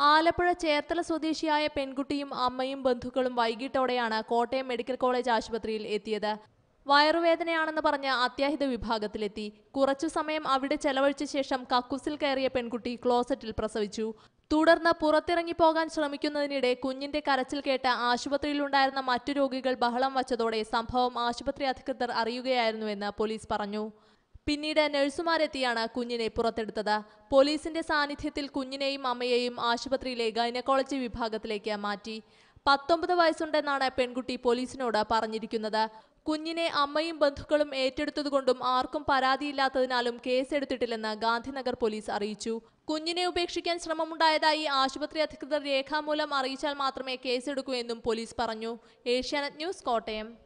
ആലപ്പുഴ ചേർത്തല സ്വദേശിയായ പെൺകുട്ടിയും അമ്മയും ബന്ധുക്കളും വൈകിട്ടോടെയാണ് കോട്ടയം മെഡിക്കൽ കോളേജ് ആശുപത്രിയിൽ എത്തിയത് വയറുവേദനയാണെന്ന് പറഞ്ഞ് അത്യാഹിത വിഭാഗത്തിലെത്തി കുറച്ചു സമയം അവിടെ ചെലവഴിച്ച ശേഷം കക്കുസിൽ കയറിയ പെൺകുട്ടി ക്ലോസറ്റിൽ പ്രസവിച്ചു തുടർന്ന് പുറത്തിറങ്ങി പോകാൻ ശ്രമിക്കുന്നതിനിടെ കുഞ്ഞിന്റെ കരച്ചിൽ കേട്ട് ആശുപത്രിയിലുണ്ടായിരുന്ന മറ്റു രോഗികൾ ബഹളം വച്ചതോടെ സംഭവം ആശുപത്രി അധികൃതർ അറിയുകയായിരുന്നുവെന്ന് പോലീസ് പറഞ്ഞു പിന്നീട് നഴ്സുമാരെത്തിയാണ് കുഞ്ഞിനെ പുറത്തെടുത്തത് പോലീസിന്റെ സാന്നിധ്യത്തിൽ കുഞ്ഞിനെയും അമ്മയെയും ആശുപത്രിയിലെ ഗൈനക്കോളജി വിഭാഗത്തിലേക്ക് മാറ്റി പത്തൊമ്പത് വയസ്സുണ്ടെന്നാണ് പെൺകുട്ടി പോലീസിനോട് പറഞ്ഞിരിക്കുന്നത് കുഞ്ഞിനെ അമ്മയും ബന്ധുക്കളും ഏറ്റെടുത്തതുകൊണ്ടും ആർക്കും പരാതിയില്ലാത്തതിനാലും കേസെടുത്തിട്ടില്ലെന്ന് ഗാന്ധിനഗർ പോലീസ് അറിയിച്ചു കുഞ്ഞിനെ ഉപേക്ഷിക്കാൻ ശ്രമമുണ്ടായതായി ആശുപത്രി അധികൃതർ രേഖാമൂലം അറിയിച്ചാൽ മാത്രമേ കേസെടുക്കൂ എന്നും പോലീസ് പറഞ്ഞു ഏഷ്യാനെറ്റ് ന്യൂസ് കോട്ടയം